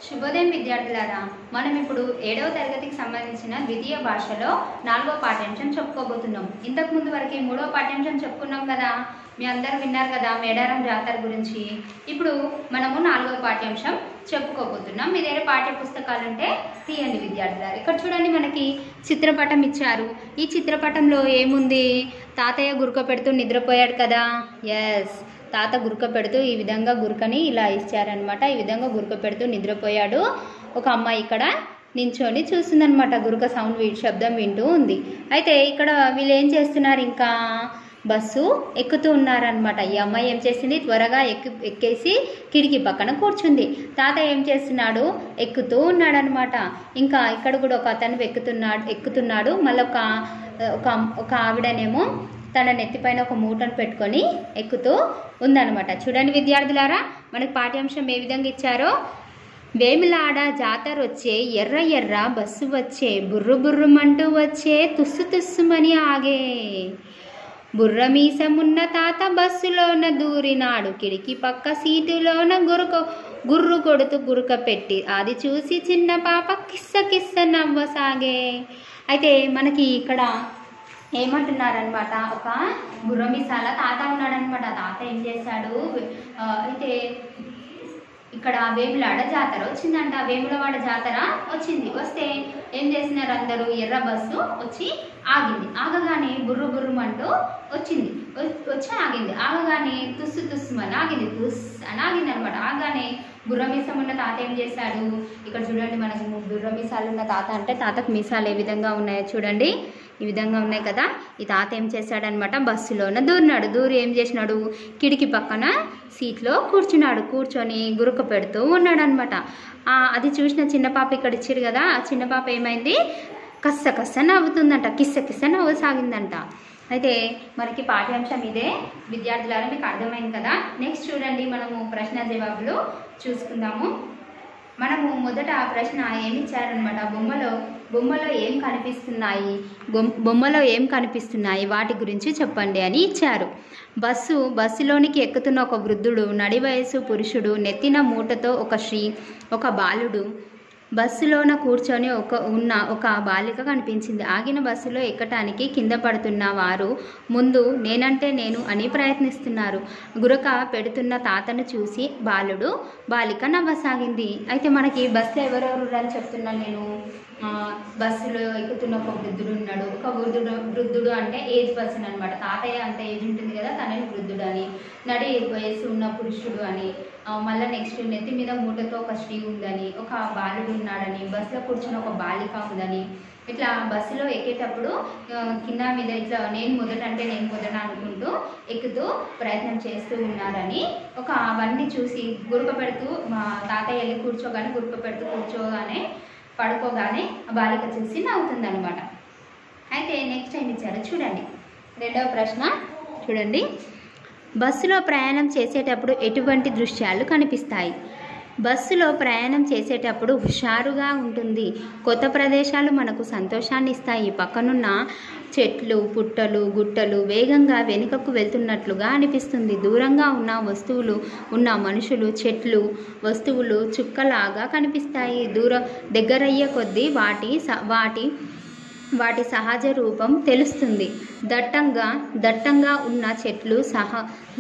శుభోదయం విద్యార్థులారా మనం ఇప్పుడు ఏడవ తరగతికి సంబంధించిన ద్వితీయ భాషలో నాలుగో పాఠ్యాంశం చెప్పుకోబోతున్నాం ఇంతకు ముందు వరకు మూడో పాఠ్యాంశం చెప్పుకున్నాం కదా మీ అందరూ విన్నారు కదా మేడారం జాతర గురించి ఇప్పుడు మనము నాలుగో పాఠ్యాంశం చెప్పుకోబోతున్నాం మీ దగ్గర పాఠ్య పుస్తకాలు ఉంటే తీయండి విద్యార్థులారా ఇక్కడ చూడండి మనకి చిత్రపటం ఇచ్చారు ఈ చిత్రపటంలో ఏముంది తాతయ్య గురక పెడుతూ నిద్రపోయాడు కదా ఎస్ తాత గురక పెడుతూ ఈ విధంగా గురకని ఇలా ఇచ్చారనమాట ఈ విధంగా గురక పెడుతూ నిద్రపోయాడు ఒక అమ్మాయి ఇక్కడ నించొని చూస్తుందనమాట గురక సౌండ్ వీ శబ్దం వింటూ ఉంది అయితే ఇక్కడ వీళ్ళు ఏం చేస్తున్నారు ఇంకా బస్సు ఎక్కుతూ ఉన్నారనమాట ఈ అమ్మాయి ఏం చేసింది త్వరగా ఎక్కి ఎక్కేసి కిటికీ పక్కన కూర్చుంది తాత ఏం చేస్తున్నాడు ఎక్కుతూ ఉన్నాడనమాట ఇంకా ఇక్కడ కూడా ఒక అతను ఎక్కుతున్నాడు ఎక్కుతున్నాడు మళ్ళీ ఒక ఒక ఒక ఆవిడనేమో తన నెత్తిపైన ఒక మూటను పెట్టుకొని ఎక్కుతూ ఉందన్నమాట చూడండి విద్యార్థులారా మనకి పాఠ్యాంశం ఏ విధంగా ఇచ్చారో వేములాడ జాతర వచ్చే ఎర్ర ఎర్ర బస్సు వచ్చే బుర్రు బుర్రుమంటూ వచ్చే తుస్సు తుస్సుమని ఆగే బుర్ర మీసమున్న తాత బస్సులోన దూరినాడు కిటికీ పక్క సీటులోన గురుక గుర్రు కొడుతూ గురుక పెట్టి అది చూసి చిన్న పాప కిస్స కిస్స నవ్వసాగే అయితే మనకి ఇక్కడ ఏమంటున్నారనమాట ఒక గుర్రమిసాల తాత ఉన్నాడనమాట తాత ఏం చేశాడు ఆ, అయితే ఇక్కడ వేములాడ జాతర వచ్చిందంట వేములవాడ జాతర వచ్చింది వస్తే ఏం చేసినారు అందరూ ఎర్ర బస్సు వచ్చి ఆగింది ఆగగానే బుర్రు బుర్రుమంటూ వచ్చింది వ- వచ్చి ఆగింది ఆగగానే తుస్సు తుస్సుమని ఆగింది తుస్ అని ఆగింది అనమాట ఆగానే బుర్రమీసం ఉన్న తాత ఏం చేశాడు ఇక్కడ చూడండి మనకు బుర్రమీసాలు ఉన్న తాత అంటే తాతకు మీసాలు ఏ విధంగా ఉన్నాయో చూడండి ఈ విధంగా ఉన్నాయి కదా ఈ తాత ఏం చేశాడనమాట బస్సులోన దూరినాడు దూరి ఏం చేసినాడు కిటికీ పక్కన సీట్లో కూర్చున్నాడు కూర్చొని గురుక పెడుతూ ఉన్నాడు అనమాట అది చూసిన చిన్న పాప ఇక్కడ ఇచ్చారు కదా ఆ చిన్న పాప ఏమైంది కస్స కస్స నవ్వుతుందంట కిస్స కిస్స నవ్వసాగిందంట అయితే మనకి పాఠ్యాంశం ఇదే విద్యార్థులారా మీకు అర్థమైంది కదా నెక్స్ట్ చూడండి మనము ప్రశ్న జవాబులు చూసుకుందాము మనము మొదట ఆ ప్రశ్న ఏమి ఇచ్చారనమాట బొమ్మలో బొమ్మలో ఏం కనిపిస్తున్నాయి బొమ్- బొమ్మలో ఏం కనిపిస్తున్నాయి వాటి గురించి చెప్పండి అని ఇచ్చారు బస్సు బస్సులోనికి ఎక్కుతున్న ఒక వృద్ధుడు నడి వయసు పురుషుడు నెత్తిన మూటతో ఒక స్త్రీ ఒక బాలుడు బస్సులోన కూర్చొని ఒక ఉన్న ఒక బాలిక కనిపించింది ఆగిన బస్సులో ఎక్కటానికి కింద పడుతున్న వారు ముందు నేనంటే నేను అని ప్రయత్నిస్తున్నారు గురక పెడుతున్న తాతను చూసి బాలుడు బాలిక నవ్వసాగింది అయితే మనకి బస్సులో ఎవరెవరు అని చెప్తున్నాను నేను ఆ, బస్సులో ఎక్కుతున్న ఒక వృద్ధుడు ఉన్నాడు ఒక వృద్ధుడు వృద్ధుడు అంటే ఏజ్ పర్సన్ అనమాట తాతయ్య అంటే ఏజ్ ఉంటుంది కదా తనని వృద్ధుడు అని నడి వయసు ఉన్న పురుషుడు అని ఆ, మళ్ళా నెక్స్ట్ నెత్తి మీద మూటతో ఒక స్త్రీ ఉందని ఒక బాలుడు ఉన్నాడని బస్సులో కూర్చుని ఒక బాలిక ఉందని ఇట్లా బస్సులో ఎక్కేటప్పుడు ఆ, కింద మీద ఇట్లా నేను మొదట అంటే నేను మొదట అనుకుంటూ ఎక్కుతూ ప్రయత్నం చేస్తూ ఉన్నారని ఒక అవన్నీ చూసి గురక పెడుతూ మా తాతయ్య వెళ్ళి కూర్చోగానే గురక పెడుతూ కూర్చోగానే పడుకోగానే ఆ బాలిక చూసి నవ్వుతుందన్నమాట అయితే నెక్స్ట్ టైం ఇచ్చారు చూడండి రెండవ ప్రశ్న చూడండి బస్సులో ప్రయాణం చేసేటప్పుడు ఎటువంటి దృశ్యాలు కనిపిస్తాయి బస్సులో ప్రయాణం చేసేటప్పుడు హుషారుగా ఉంటుంది కొత్త ప్రదేశాలు మనకు సంతోషాన్ని ఇస్తాయి పక్కనున్న చెట్లు పుట్టలు గుట్టలు వేగంగా వెనుకకు వెళ్తున్నట్లుగా అనిపిస్తుంది దూరంగా ఉన్న వస్తువులు ఉన్న మనుషులు చెట్లు వస్తువులు చుక్కలాగా కనిపిస్తాయి దూరం దగ్గరయ్యే కొద్దీ వాటి స- వాటి వాటి సహజ రూపం తెలుస్తుంది దట్టంగా దట్టంగా ఉన్న చెట్లు సహ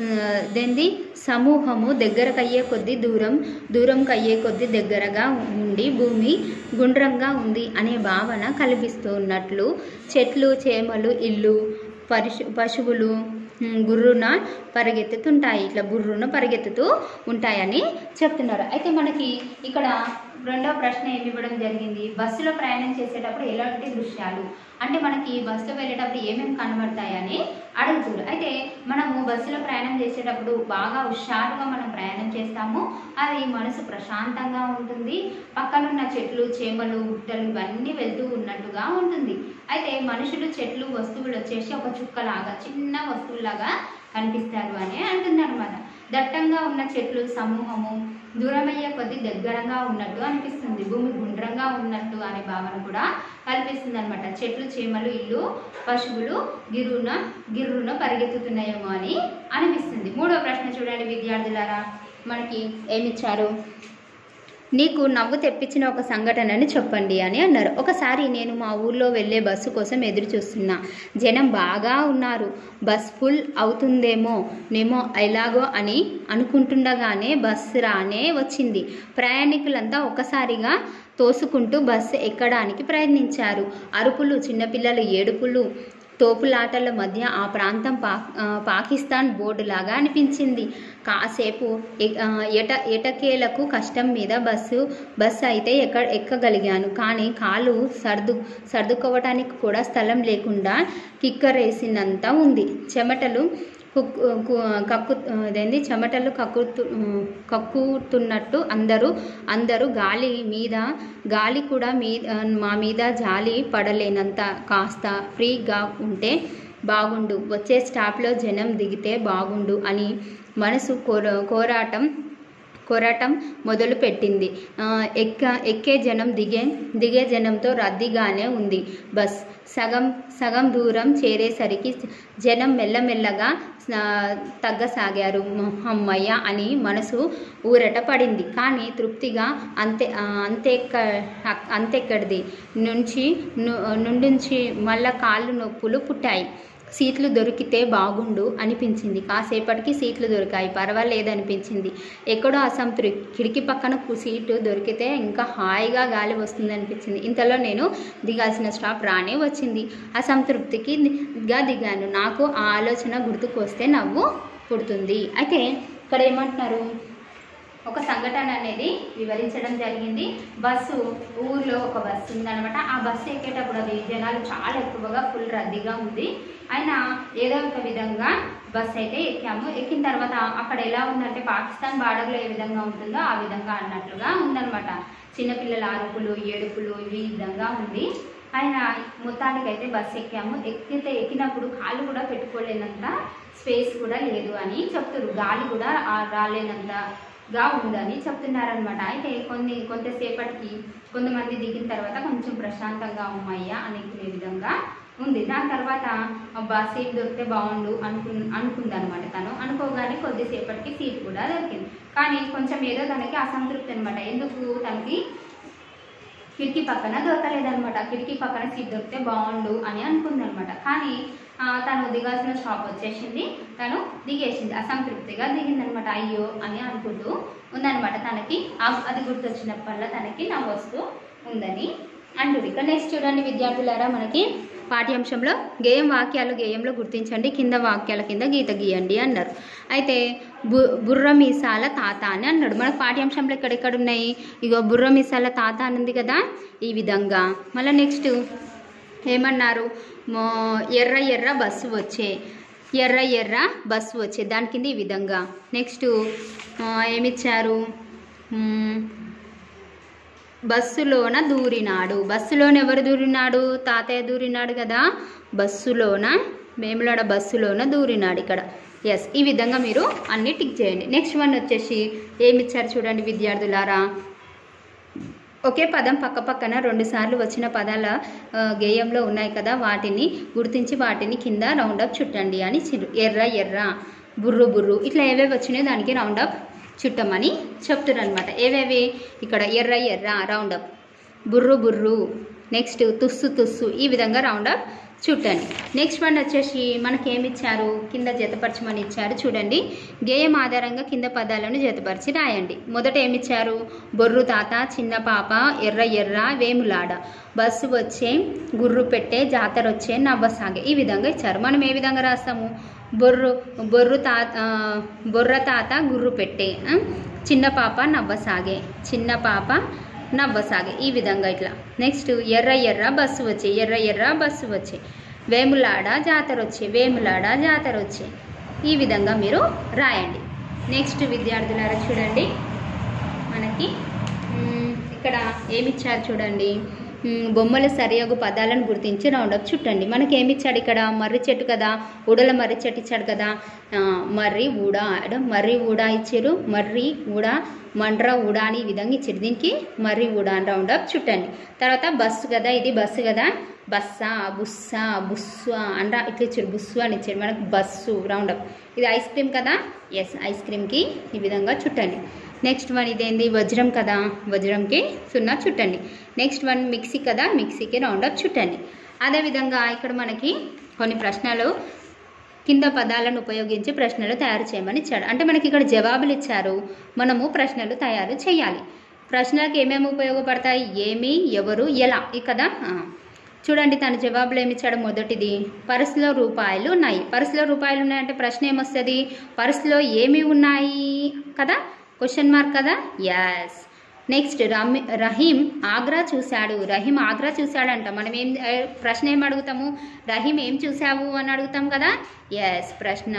దేంది సమూహము దగ్గరకయ్యే కొద్దీ దూరం దూరంకి అయ్యే కొద్దీ దగ్గరగా ఉండి భూమి గుండ్రంగా ఉంది అనే భావన కల్పిస్తూ ఉన్నట్లు చెట్లు చేమలు ఇల్లు పరిశు పశువులు ఉమ్, గుర్రున పరిగెత్తుతుంటాయి ఇట్లా గుర్రున పరిగెత్తుతూ ఉంటాయని చెప్తున్నారు అయితే మనకి ఇక్కడ రెండవ ప్రశ్న ఏమి ఇవ్వడం జరిగింది బస్సులో ప్రయాణం చేసేటప్పుడు ఎలాంటి దృశ్యాలు అంటే మనకి బస్సులో వెళ్ళేటప్పుడు ఏమేమి కనబడతాయని అడుగుతున్నారు అయితే మనము బస్సులో ప్రయాణం చేసేటప్పుడు బాగా హుషారుగా మనం ప్రయాణం చేస్తాము అది మనసు ప్రశాంతంగా ఉంటుంది పక్కనున్న చెట్లు చేమలు గుట్టలు ఇవన్నీ వెళ్తూ ఉన్నట్టుగా ఉంటుంది అయితే మనుషులు చెట్లు వస్తువులు వచ్చేసి ఒక చుక్కలాగా చిన్న వస్తువులాగా కనిపిస్తారు అని అంటుందన్నమాట దట్టంగా ఉన్న చెట్లు సమూహము దూరమయ్యే కొద్ది దగ్గరగా ఉన్నట్టు అనిపిస్తుంది భూమి గుండ్రంగా ఉన్నట్టు అనే భావన కూడా కల్పిస్తుంది అనమాట చెట్లు చీమలు ఇల్లు పశువులు గిరున గిర్రున పరిగెత్తుతున్నాయేమో అని అనిపిస్తుంది మూడో ప్రశ్న చూడండి విద్యార్థులారా మనకి ఏమిచ్చారు నీకు నవ్వు తెప్పించిన ఒక సంఘటనని చెప్పండి అని అన్నారు ఒకసారి నేను మా ఊర్లో వెళ్ళే బస్సు కోసం ఎదురు చూస్తున్నా జనం బాగా ఉన్నారు బస్ ఫుల్ అవుతుందేమో నేమో ఎలాగో అని అనుకుంటుండగానే బస్సు రానే వచ్చింది ప్రయాణికులంతా ఒకసారిగా తోసుకుంటూ బస్సు ఎక్కడానికి ప్రయత్నించారు అరుపులు చిన్నపిల్లలు ఏడుపులు తోపులాటల మధ్య ఆ ప్రాంతం పా ఆ, పాకిస్తాన్ బోర్డు లాగా అనిపించింది కాసేపు ఎ- ఆ, ఎట ఎటకేలకు కష్టం మీద బస్సు బస్సు అయితే ఎక్క ఎక్కగలిగాను కానీ కాలు సర్దు సర్దుకోవటానికి కూడా స్థలం లేకుండా కిక్కరేసినంత ఉంది చెమటలు కుక్- కు- కక్కు అదేంది చెమటలు కక్కుతు కక్కుతున్నట్టు అందరూ అందరూ గాలి మీద గాలి కూడా మీ మా మీద జాలి పడలేనంత కాస్త ఫ్రీగా ఉంటే బాగుండు వచ్చే స్టాప్లో జనం దిగితే బాగుండు అని మనసు కోర కోరాటం కొరటం మొదలుపెట్టింది ఆ, ఎక్క ఎక్కే జనం దిగే దిగే జనంతో రద్దీగానే ఉంది బస్ సగం సగం దూరం చేరేసరికి జనం మెల్లమెల్లగా ఆ, తగ్గసాగారు అమ్మయ్య అని మనసు ఊరట పడింది కానీ తృప్తిగా అంతే ఆ, అంతెక్క అంతెక్కడిది నుంచి ను- నుండుంచి మళ్ళా కాళ్ళు నొప్పులు పుట్టాయి సీట్లు దొరికితే బాగుండు అనిపించింది కాసేపటికి సీట్లు దొరికాయి పర్వాలేదనిపించింది ఎక్కడో అసంతృప్తి కిటికీ పక్కన కు- సీటు దొరికితే ఇంకా హాయిగా గాలి వస్తుంది అనిపించింది ఇంతలో నేను దిగాల్సిన స్టాప్ రానే వచ్చింది అసంతృప్తికి ది- గా దిగాను నాకు ఆ ఆలోచన గుర్తుకొస్తే నవ్వు పుడుతుంది అయితే ఇక్కడ ఏమంటున్నారు ఒక సంఘటన అనేది వివరించడం జరిగింది బస్సు ఊర్లో ఒక బస్సు ఉందన్నమాట ఆ బస్సు ఎక్కేటప్పుడు అది జనాలు చాలా ఎక్కువగా ఫుల్ రద్దీగా ఉంది అయినా ఏదో ఒక విధంగా బస్సు అయితే ఎక్కాము ఎక్కిన తర్వాత అక్కడ ఎలా ఉందంటే పాకిస్తాన్ బార్డర్లో ఏ విధంగా ఉంటుందో ఆ విధంగా అన్నట్లుగా ఉందన్నమాట చిన్నపిల్లల అరుపులు ఏడుపులు ఈ విధంగా ఉంది ఆయన మొత్తానికైతే బస్సు ఎక్కాము ఎక్కితే ఎక్కినప్పుడు కాళ్ళు కూడా పెట్టుకోలేనంత స్పేస్ కూడా లేదు అని చెప్తున్నారు గాలి కూడా ఆ రాలేనంత గా ఉందని చెప్తున్నారనమాట అయితే కొన్ని కొంతసేపటికి కొంతమంది దిగిన తర్వాత కొంచెం ప్రశాంతంగా అమ్మయ్య అనుకునే విధంగా ఉంది దాని తర్వాత అబ్బా సీట్ దొరికితే బాగుండు అనుకు అనుకుందనమాట తను అనుకోగానే కొద్దిసేపటికి సీట్ కూడా దొరికింది కానీ కొంచెం ఏదో తనకి అసంతృప్తి అనమాట ఎందుకు తనకి కిటికీ పక్కన దొరకలేదనమాట కిటికీ పక్కన సీట్ దొరికితే బాగుండు అని అనుకుందనమాట కానీ ఆ, తను దిగాల్సిన స్టాప్ వచ్చేసింది తను దిగేసింది అసంతృప్తిగా దిగిందనమాట అయ్యో అని అనుకుంటూ ఉందనమాట తనకి ఆ- అది గుర్తొచ్చినప్పల్లా తనకి నవ్వు వస్తూ ఉందని అంటుంది ఇక నెక్స్ట్ చూడండి విద్యార్థులారా మనకి పాఠ్యాంశంలో గేయం వాక్యాలు గేయంలో గుర్తించండి కింద వాక్యాల కింద గీత గీయండి అన్నారు అయితే బు బుర్ర మీసాల తాత అని అన్నాడు మనకు పాఠ్యాంశంలో ఎక్కడెక్కడ ఉన్నాయి ఇగో బుర్ర మీసాల తాత అని ఉంది కదా ఈ విధంగా మళ్ళీ నెక్స్ట్ ఏమన్నారు మో- ఎర్ర ఎర్ర బస్సు వచ్చే ఎర్ర ఎర్ర బస్సు వచ్చే దాని కింద ఈ విధంగా నెక్స్ట్ ఆ, ఏమిచ్చారు మ్మ్, బస్సులోన దూరినాడు బస్సులోన ఎవరు దూరినాడు తాతయ్య దూరినాడు కదా బస్సులోన మేములాడ బస్సులోన దూరినాడు ఇక్కడ ఎస్ ఈ విధంగా మీరు అన్ని టిక్ చేయండి నెక్స్ట్ వన్ వచ్చేసి ఏమిచ్చారు చూడండి విద్యార్థులారా ఒకే పదం పక్క పక్కన రెండు సార్లు వచ్చిన పదాల ఆ, గేయంలో ఉన్నాయి కదా వాటిని గుర్తించి వాటిని కింద రౌండప్ చుట్టండి అని చిరు- ఎర్ర ఎర్ర బుర్రు బుర్రు ఇట్లా ఏవేవి వచ్చినాయో దానికి రౌండప్ చుట్టమని చెప్తున్నారు అనమాట ఏవేవి ఇక్కడ ఎర్ర ఎర్ర రౌండప్ బుర్రు బుర్రు నెక్స్ట్ తుస్సు తుస్సు ఈ విధంగా రౌండప్ చుట్టండి నెక్స్ట్ వన్ వచ్చేసి మనకి ఏమి ఇచ్చారు కింద జతపరచమని ఇచ్చారు చూడండి గేయం ఆధారంగా కింద పదాలను జతపరిచి రాయండి మొదట ఏమి ఇచ్చారు బొర్రు తాత చిన్న పాప ఎర్ర ఎర్ర వేములాడ బస్సు వచ్చే గుర్రు పెట్టే జాతర వచ్చే నవ్వసాగే ఈ విధంగా ఇచ్చారు మనం ఏ విధంగా రాస్తాము బొర్రు బొర్రు తాత ఆ, బొర్ర తాత గుర్రు పెట్టే ఆ? చిన్న పాప నవ్వసాగే చిన్న పాప నవ్వసాగే ఈ విధంగా ఇట్లా నెక్స్ట్ ఎర్ర ఎర్ర బస్సు వచ్చే ఎర్ర ఎర్ర బస్సు వచ్చే వేములాడ జాతర వచ్చే వేములాడ జాతర వచ్చే ఈ విధంగా మీరు రాయండి నెక్స్ట్ విద్యార్థులారా చూడండి మనకి మ్, ఇక్కడ ఏమిచ్చారు చూడంండి మ్, బొమ్మల సరియగు పదాలను గుర్తించి రౌండప్ చుట్టండి మనకి ఏమి ఇచ్చాడు ఇక్కడ మర్రి చెట్టు కదా ఉడల మర్రి చెట్టు ఇచ్చాడు కదా ఆ, మర్రి ఊడ ఇక్కడ మర్రి ఊడ ఇచ్చారు మర్రి ఊడ మండ్ర ఊడ అని ఈ విధంగా ఇచ్చారు దీనికి మర్రి ఊడ అని రౌండప్ చుట్టండి తర్వాత బస్సు కదా ఇది బస్సు కదా బస్సా బుస్సా బుస్సు అండ్రా ఇట్లా ఇచ్చాడు బుస్సు అని ఇచ్చాడు మనకు బస్సు రౌండప్ ఇది ఐస్ క్రీమ్ కదా ఎస్ ఐస్ క్రీమ్కి ఈ విధంగా చుట్టండి నెక్స్ట్ వన్ ఇదేంది వజ్రం కదా వజ్రంకి సున్నా చుట్టండి నెక్స్ట్ వన్ మిక్సీ కదా మిక్సీకి రౌండ్ అప్ చుట్టండి అదేవిధంగా ఇక్కడ మనకి కొన్ని ప్రశ్నలు కింద పదాలను ఉపయోగించి ప్రశ్నలు తయారు చేయమని ఇచ్చాడు అంటే మనకి ఇక్కడ జవాబులు ఇచ్చారు మనము ప్రశ్నలు తయారు చేయాలి ప్రశ్నలకు ఏమేమి ఉపయోగపడతాయి ఏమి ఎవరు ఎలా ఈ కదా ఆ. చూడండి తన జవాబులు ఏమి ఇచ్చాడు మొదటిది పర్సులో రూపాయలు ఉన్నాయి పర్సులో రూపాయలు ఉన్నాయంటే ప్రశ్న ఏమొస్తుంది పర్సులో ఏమి ఉన్నాయి కదా క్వశ్చన్ మార్క్ కదా యాస్ నెక్స్ట్ రమి రహీం ఆగ్రా చూశాడు రహీం ఆగ్రా చూశాడంట మనం ఏం ఏ, ప్రశ్న ఏం అడుగుతాము రహీం ఏం చూసావు అని అడుగుతాం కదా ఎస్ ప్రశ్న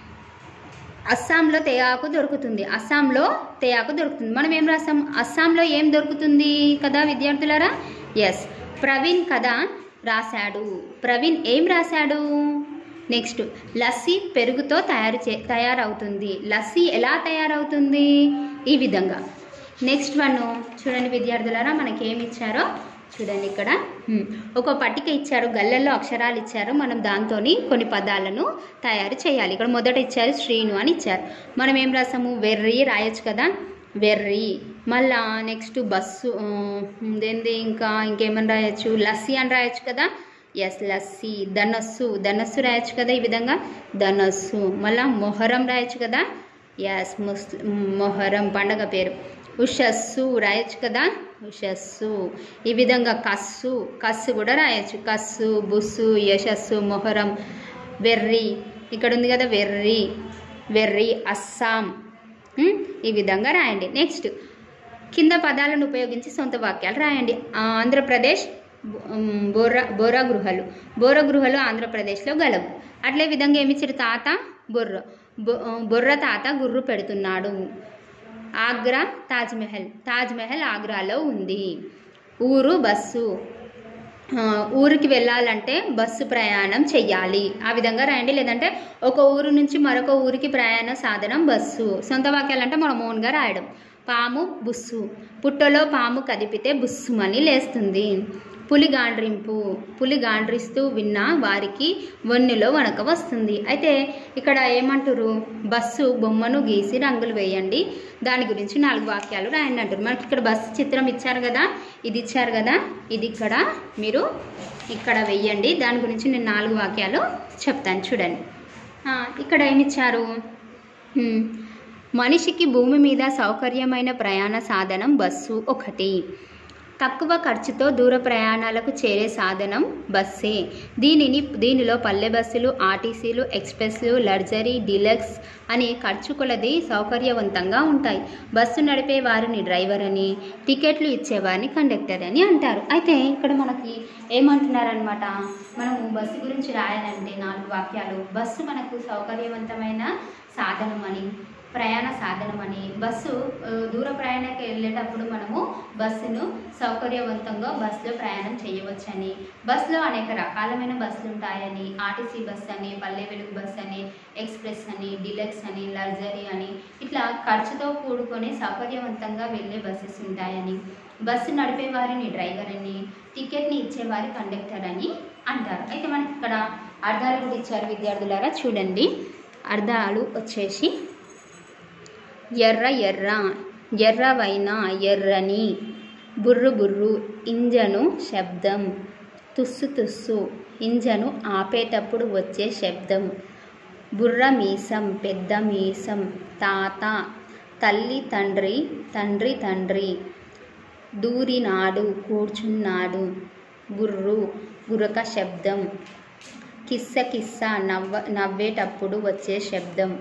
అస్సాంలో తేయాకు దొరుకుతుంది అస్సాంలో తేయాకు దొరుకుతుంది మనం ఏం రాస్తాం అస్సాంలో ఏం దొరుకుతుంది కదా విద్యార్థులారా ఎస్ ప్రవీణ్ కదా రాశాడు ప్రవీణ్ ఏం రాశాడు నెక్స్ట్ లస్సీ పెరుగుతో తయారు చే తయారవుతుంది లస్సీ ఎలా తయారవుతుంది ఈ విధంగా నెక్స్ట్ వన్ చూడండి విద్యార్థులారా మనకి ఏమి ఇచ్చారో చూడండి ఇక్కడ హ్మ్. ఒక పట్టిక ఇచ్చారు గల్లల్లో అక్షరాలు ఇచ్చారు మనం దాంతో కొన్ని పదాలను తయారు చేయాలి ఇక్కడ మొదట ఇచ్చారు శ్రీను అని ఇచ్చారు మనం ఏం రాసాము వెర్రి రాయొచ్చు కదా వెర్రి మళ్ళా నెక్స్ట్ బస్సు ఆ, ఇదేంది ఇంకా ఇంకేమని రాయొచ్చు లస్సీ అని రాయొచ్చు కదా ఎస్ లస్సీ ధనస్సు ధనస్సు రాయొచ్చు కదా ఈ విధంగా ధనస్సు మళ్ళా మొహరం రాయొచ్చు కదా ఎస్ ముస్ మొహరం పండగ పేరు ఉషస్సు రాయొచ్చు కదా ఉషస్సు ఈ విధంగా కస్సు కస్సు కూడా రాయొచ్చు కస్సు బుస్సు యశస్సు మొహరం వెర్రి ఇక్కడ ఉంది కదా వెర్రి వెర్రి అస్సాం ఉమ్, ఈ విధంగా రాయండి నెక్స్ట్ కింద పదాలను ఉపయోగించి సొంత వాక్యాలు రాయండి ఆ, ఆంధ్రప్రదేశ్ ఉమ్, బోరా బోరా గృహలు బోరా గృహలు ఆంధ్రప్రదేశ్లో గలవు అట్లే విధంగా ఏమిచ్చారు తాత బొర్ర బొ- బొర్ర తాత గుర్రు పెడుతున్నాడు ఆగ్రా తాజ్మహల్ తాజ్మహల్ ఆగ్రాలో ఉంది ఊరు బస్సు ఆ, ఊరికి వెళ్ళాలంటే బస్సు ప్రయాణం చెయ్యాలి ఆ విధంగా రాయండి లేదంటే ఒక ఊరు నుంచి మరొక ఊరికి ప్రయాణ సాధనం బస్సు సొంత వాక్యాలంటే మనం ఓన్గా రాయడం పాము బుస్సు పుట్టలో పాము కదిపితే బుస్సుమని లేస్తుంది పులి గాండ్రింపు పులి గాండ్రిస్తూ విన్న వారికి వన్నెలో వణక వస్తుంది అయితే ఇక్కడ ఏమంటారు బస్సు బొమ్మను గీసి రంగులు వేయండి దాని గురించి నాలుగు వాక్యాలు రాయండి అంటారు మనకి ఇక్కడ బస్సు చిత్రం ఇచ్చారు కదా ఇది ఇచ్చారు కదా ఇది ఇక్కడ మీరు ఇక్కడ వెయ్యండి దాని గురించి నేను నాలుగు వాక్యాలు చెప్తాను చూడండి ఆ, ఇక్కడ ఏమిచ్చారు హ్మ్. మనిషికి భూమి మీద సౌకర్యమైన ప్రయాణ సాధనం బస్సు ఒకటి తక్కువ ఖర్చుతో దూర ప్రయాణాలకు చేరే సాధనం బస్సే దీనిని దీనిలో పల్లె బస్సులు ఆర్టీసీలు ఎక్స్ప్రెస్లు లగ్జరీ డీలక్స్ అని ఖర్చు కొలది సౌకర్యవంతంగా ఉంటాయి బస్సు నడిపే వారిని డ్రైవర్ అని టికెట్లు ఇచ్చేవారిని కండక్టర్ అని అంటారు అయితే ఇక్కడ మనకి ఏమంటున్నారనమాట మనము బస్సు గురించి రాయాలంటే నాలుగు వాక్యాలు బస్సు మనకు సౌకర్యవంతమైన సాధనం అని ప్రయాణ సాధనం అని బస్సు ఆ, దూర ప్రయాణానికి వెళ్ళేటప్పుడు మనము బస్సును సౌకర్యవంతంగా బస్సులో ప్రయాణం చేయవచ్చని బస్సులో అనేక రకాలమైన బస్సులు ఉంటాయని ఆర్టీసీ బస్ అని పల్లె వెలుగు బస్ అని ఎక్స్ప్రెస్ అని డిలక్స్ అని లగ్జరీ అని ఇట్లా ఖర్చుతో కూడుకొని సౌకర్యవంతంగా వెళ్ళే బస్సెస్ ఉంటాయని బస్సు నడిపే వారిని డ్రైవర్ అని టికెట్ని ఇచ్చేవారి కండక్టర్ అని అంటారు అయితే మనకి ఇక్కడ అర్థాలు కూడా ఇచ్చారు విద్యార్థులారా చూడండి అర్థాలు వచ్చేసి ఎర్ర ఎర్ర ఎర్రవైన ఎర్రని బుర్రు బుర్రు ఇంజను శబ్దం తుస్సు తుస్సు ఇంజను ఆపేటప్పుడు వచ్చే శబ్దం బుర్ర మీసం పెద్ద మీసం తాత తల్లి తండ్రి తండ్రి తండ్రి దూరినాడు కూర్చున్నాడు బుర్రు గురక శబ్దం కిస్స కిస్స నవ్వ నవ్వేటప్పుడు వచ్చే శబ్దం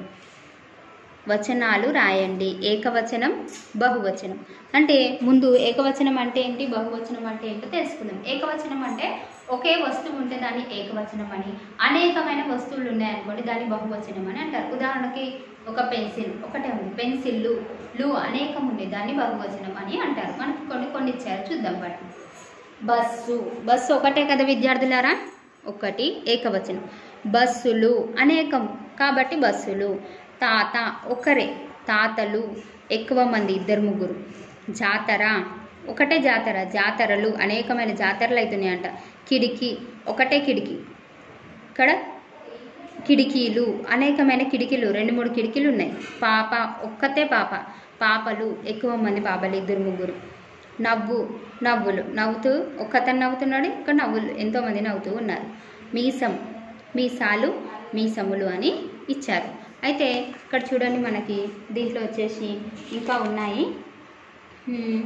వచనాలు రాయండి ఏకవచనం బహువచనం అంటే ముందు ఏకవచనం అంటే ఏంటి బహువచనం అంటే ఏంటో తెలుసుకుందాం ఏకవచనం అంటే ఒకే వస్తువు ఉంటే దాన్ని ఏకవచనం అని అనేకమైన వస్తువులు ఉన్నాయనుకోండి దాన్ని బహువచనం అని అంటారు ఉదాహరణకి ఒక పెన్సిల్ ఒకటే ఉంది పెన్సిల్లు లు అనేకం ఉంది దాన్ని బహువచనం అని అంటారు మనకి కొన్ని కొన్ని ఇచ్చారు చూద్దాం వాటిని బస్సు బస్సు ఒకటే కదా విద్యార్థులారా ఒకటి ఏకవచనం బస్సులు అనేకం కాబట్టి బస్సులు తాత ఒకరే తాతలు ఎక్కువ మంది ఇద్దరు ముగ్గురు జాతర ఒకటే జాతర జాతరలు అనేకమైన జాతరలు అవుతున్నాయంట కిటికీ ఒకటే కిటికీ ఇక్కడ కిటికీలు అనేకమైన కిటికీలు రెండు మూడు కిటికీలు ఉన్నాయి పాప ఒక్కతే పాప పాపలు ఎక్కువ మంది పాపలు ఇద్దరు ముగ్గురు నవ్వు నవ్వులు నవ్వుతూ ఒక్కతను నవ్వుతున్నాడు ఇక్కడ నవ్వులు ఎంతోమంది నవ్వుతూ ఉన్నారు మీసం మీసాలు మీసములు అని ఇచ్చారు అయితే ఇక్కడ చూడండి మనకి దీంట్లో వచ్చేసి ఇంకా ఉన్నాయి హ్మ్.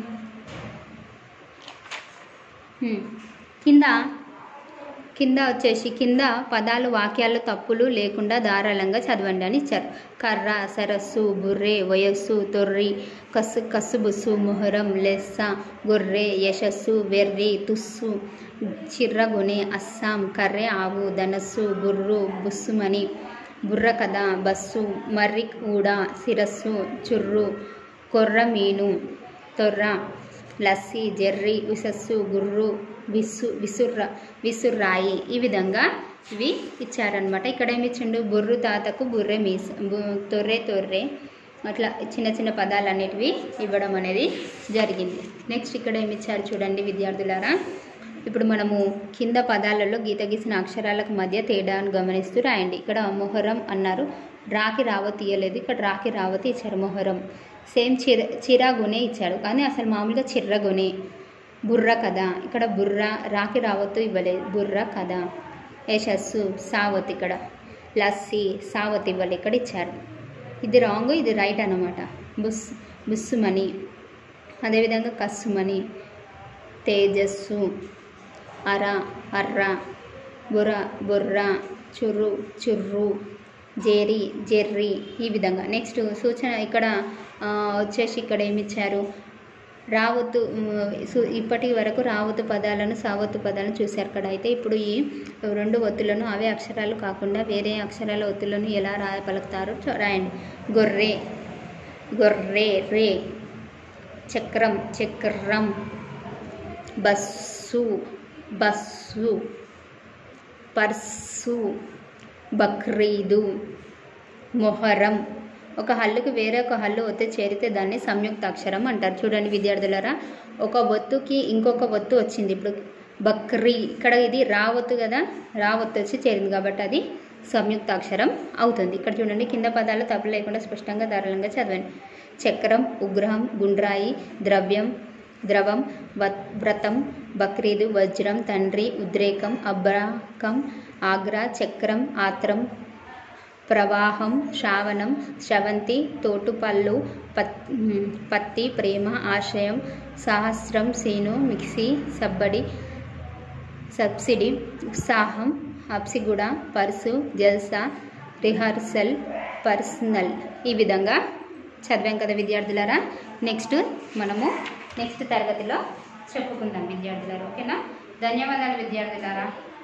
హ్మ్. కింద కింద వచ్చేసి కింద పదాలు వాక్యాలు తప్పులు లేకుండా ధారాళంగా చదవండి అని ఇచ్చారు కర్ర సరస్సు బుర్రె వయస్సు తొర్రి కసు కసుబుసు ముహరం లెస్స గొర్రె యశస్సు వెర్రి తుస్సు చిర్రగొనే అస్సాం కర్రె ఆవు ధనస్సు బుర్రు బుస్సుమని బుర్ర కథ బస్సు మర్రి ఊడ శిరస్సు చుర్రు కొర్ర మీను తొర్ర లస్సి జెర్రి ఉసస్సు గుర్రు విస్సు విసుర్ర విసుర్రాయి ఈ విధంగా ఇవి ఇచ్చారనమాట ఇక్కడ ఏమి ఇచ్చిండు బుర్రు తాతకు బుర్రె మీస బు- తొర్రె తొర్రె అట్లా చిన్న చిన్న పదాలు అనేటివి ఇవ్వడం అనేది జరిగింది నెక్స్ట్ ఇక్కడ ఏమి ఇచ్చారు చూడండి విద్యార్థులారా ఇప్పుడు మనము కింద పదాలలో గీత గీసిన అక్షరాలకు మధ్య తేడాను గమనిస్తూ రాయండి ఇక్కడ మొహరం అన్నారు రాకి రావ తీయలేదు ఇక్కడ రాకి రావతి ఇచ్చారు మొహరం సేమ్ చిర చిరాగునే ఇచ్చాడు కానీ అసలు మామూలుగా చిర్రగొనే బుర్ర కథ ఇక్కడ బుర్ర రాకి రావత్తు ఇవ్వలేదు బుర్ర కథ యశస్సు సావత్ ఇక్కడ లస్సి సావత్ ఇవ్వలేదు ఇక్కడ ఇచ్చారు ఇది రాంగ్ ఇది రైట్ అన్నమాట బుస్ బుస్సుమని అదేవిధంగా కస్సుమని తేజస్సు అర అర్ర బుర్ర బుర్ర చుర్రు చుర్రు జేరి జెర్రి ఈ విధంగా నెక్స్ట్ సూచన ఇక్కడ ఆ, వచ్చేసి ఇక్కడ ఏమి ఇచ్చారు రావత్తు ఉమ్, సు- ఇప్పటి వరకు రావత్తు పదాలను సావత్తు పదాలను చూశారు కదా అయితే ఇప్పుడు ఈ రెండు ఒత్తులను అవే అక్షరాలు కాకుండా వేరే అక్షరాల ఒత్తులను ఎలా రాయ పలుకుతారో చూ- రాయండి గొర్రె గొర్రె రే చక్రం చక్రం bus bus purse Bakrid Muharram ఒక హల్లుకి వేరే ఒక హల్లు ఒత్తు చేరితే దాన్ని సంయుక్త అక్షరం అంటారు చూడండి విద్యార్థులారా ఒక ఒత్తుకి ఇంకొక ఒత్తు వచ్చింది ఇప్పుడు బక్రీ ఇక్కడ ఇది రా ఒత్తు కదా రా ఒత్తు వచ్చి చేరింది కాబట్టి అది సంయుక్త అక్షరం అవుతుంది ఇక్కడ చూడండి కింద పదాలు తప్పు లేకుండా స్పష్టంగా ధారాళంగా చదవండి చక్రం ఉగ్రహం గుండ్రాయి ద్రవ్యం ద్రవం వత్ వ్రతం బక్రీదు వజ్రం తండ్రి ఉద్రేకం అబ్రాకం ఆగ్రా చక్రం ఆత్రం ప్రవాహం శ్రావణం శ్రవంతి తోటుపళ్ళు పత్ మ్, పత్తి ప్రేమ ఆశయం సహస్రం సీను మిక్సీ సబ్బడి సబ్సిడీ ఉత్సాహం హబ్సిగూడ పర్సు జల్సా రిహర్సల్ పర్సనల్ ఈ విధంగా చదివాం కదా విద్యార్థులారా నెక్స్ట్ మనము నెక్స్ట్ తరగతిలో చెప్పుకుందాం విద్యార్థులారా ఓకేనా ధన్యవాదాలు విద్యార్థులారా